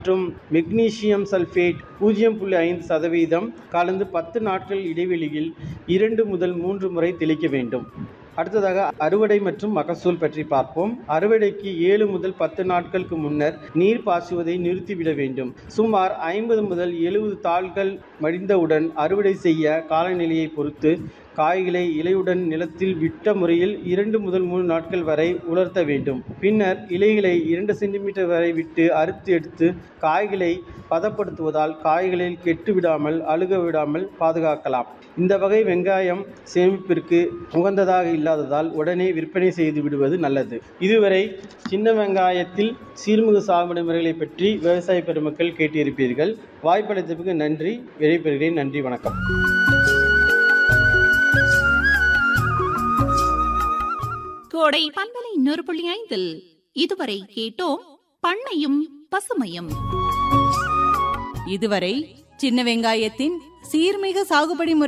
மற்றும் magnesium sulphate பூஜ்ஜியம் புள்ளி ஐந்து சதவீதம் கலந்து பத்து நாட்கள் இடைவெளியில் இரண்டு முதல் மூன்று முறை தெளிக்க வேண்டும் அடுத்ததாக அறுவடை மற்றும் மகசூல் பற்றி பார்ப்போம் அறுவடைக்கு ஏழு முதல் பத்து நாட்களுக்கு முன்னர் நீர் பாய்ச்சுவதை நிறுத்திவிட வேண்டும் சுமார் ஐம்பது முதல் எழுபது தாள்கள் மடிந்தவுடன் அறுவடை செய்ய காலநிலையை பொறுத்து காய்களை இலையுடன் நிலத்தில் விட்ட முறையில் இரண்டு முதல் மூணு நாட்கள் வரை உலர்த்த வேண்டும் பின்னர் இலைகளை இரண்டு சென்டிமீட்டர் வரை விட்டு அறுத்து எடுத்து காய்களை பதப்படுத்துவதால் காய்களில் கெட்டு விடாமல் அழுக விடாமல் பாதுகாக்கலாம் இந்த வகை வெங்காயம் சேமிப்பிற்கு உகந்ததாக இல்லாததால் உடனே விற்பனை செய்து விடுவது நல்லது இதுவரை சின்ன வெங்காயத்தில் சீர்மிகு சாகுபடி முறைகளை பற்றி விவசாய பெருமக்கள் கேட்டிருப்பீர்கள் வாய்ப்பளித்ததுக்கு நன்றி விடைபெறுகிறேன் நன்றி வணக்கம் கோடை பண்பலை நூறு புள்ளி ஐந்தில் இதுவரை கேட்டோம் பண்ணையும் பசுமையும் இதுவரை சின்ன வெங்காயத்தின் சீர்மிகு சாகுபடி முறை